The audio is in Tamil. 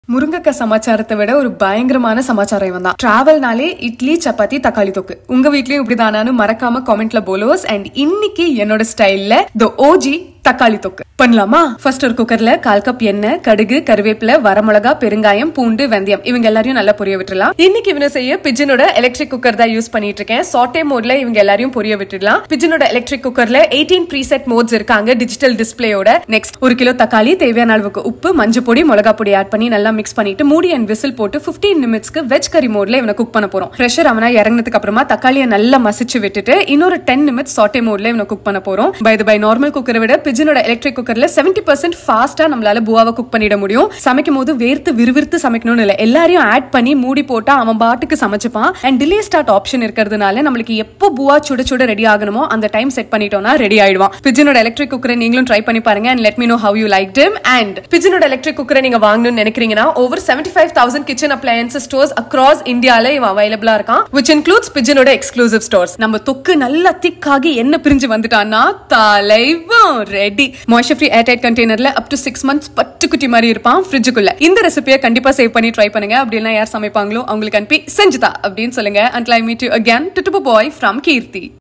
முருங்கக்காய் சமாச்சாரத்தை விட ஒரு பயங்கரமான சமாச்சாரம் இவன் தான் டிராவல்னாலே இட்லி சப்பாத்தி தக்காளி தொக்கு உங்க வீட்லயும் இப்படிதானான்னு மறக்காம காமெண்ட்ல போலோஸ் அண்ட் இன்னைக்கு என்னோட ஸ்டைல்ல த ஓஜி தக்காளி தொக்கு பண்ணலாமா ஃபர்ஸ்ட் ஒரு குக்கர்ல கால் கப் எண்ணெய் கடுகு கருவேப்பிலை வரமிளகா பெருங்காயம் பூண்டு வெந்தயம் இவங்க எல்லாரையும் நல்லா பொரிய விட்டுறலாம் இன்னைக்கு இவனை செய்ய பிஜனோட எலக்ட்ரிக் குக்கர் தான் யூஸ் பண்ணிட்டு இருக்கேன் சாட்டே மோட்ல இவங்க எல்லாரையும் பொரிய விட்டுடலாம் பிஜனோட எலக்ட்ரிக் குக்கர்ல 18 ப்ரீசெட் மோட்ஸ் இருக்காங்க டிஜிட்டல் டிஸ்பிளேயோட நெக்ஸ்ட் ஒரு கிலோ தக்காளி தேவையான அளவுக்கு உப்பு மஞ்சள் பொடி மிளகா பொடி ஆட் பண்ணி நல்லா மிக்ஸ் பண்ணிட்டு மூடி அண்ட் விசில் போட்டு 15 நிமிட்ஸ்க்கு வெஜ் கறி மோட்ல இவனை குக் பண்ண போறோம் ப்ரெஷர் அவனா இறங்கினதுக்கு அப்புறமா தக்காளியை நல்லா மசிச்சு விட்டுட்டு இன்னொரு டென் நிமிட்ஸ் சாட்டே மோட்ல இவனை குக் பண்ண போறோம் பை பை நார்மல் குக்கரை விட பிஜனோட எலக்ட்ரிக் குக்கர்ல 70% பர்சன்ட் ஃபாஸ்டா நம்மளால புவாவை குக் பண்ணிட முடியும் சமைக்கும் போது வேர்த்து விறுவிறுத்து சமைக்கணும்னு இல்லை எல்லாரையும் ஆட் பண்ணி மூடி போட்டா அவன் பாட்டுக்கு சமைச்சுப்பான் அண்ட் டிலே ஸ்டார்ட் ஆப்ஷன் இருக்கிறதுனால நம்மளுக்கு எப்போ புவா சுட சுட ரெடி ஆகணுமோ அந்த டைம் செட் பண்ணிட்டோம்னா ரெடி ஆயிடுவான் பிஜனோட எலக்ட்ரிக் குக்கரை நீங்களும் ட்ரை பண்ணி பாருங்க and let me know how you like them and பிஜனோட எலக்ட்ரிக் குக்கரை நீங்க வாங்கணும்னு நினைக்கிறீங்கன்னா over seventy five thousand kitchen appliances stores across இந்தியால இவன் அவைலபிளா இருக்கான் விச் இன்க்ளூட்ஸ் பிஜனோட எக்ஸ்க்ளூசிவ் ஸ்டோர்ஸ் நம்ம தொக்கு நல்லா திக்காகி என்ன பிரிஞ்சு வந்துட்டான்னா தலைவன் ரெடி மாய்ஸ்சர் ஃப்ரீ ஏர்டைட் கண்டெய்னர்ல அப் டு சிக்ஸ் மந்த்ஸ் பட்டுக்குட்டி மாதிரி இருப்பான் ஃப்ரிட்ஜுக்குள்ள இந்த ரெசிபியை கண்டிப்பா சேவ் பண்ணி ட்ரை பண்ணுங்க அப்படின்னா யார் சமைப்பாங்களோ அவங்களுக்கு அனுப்பி செஞ்சுதா அப்படின்னு சொல்லுங்க and I meet you again to bye from Keerthi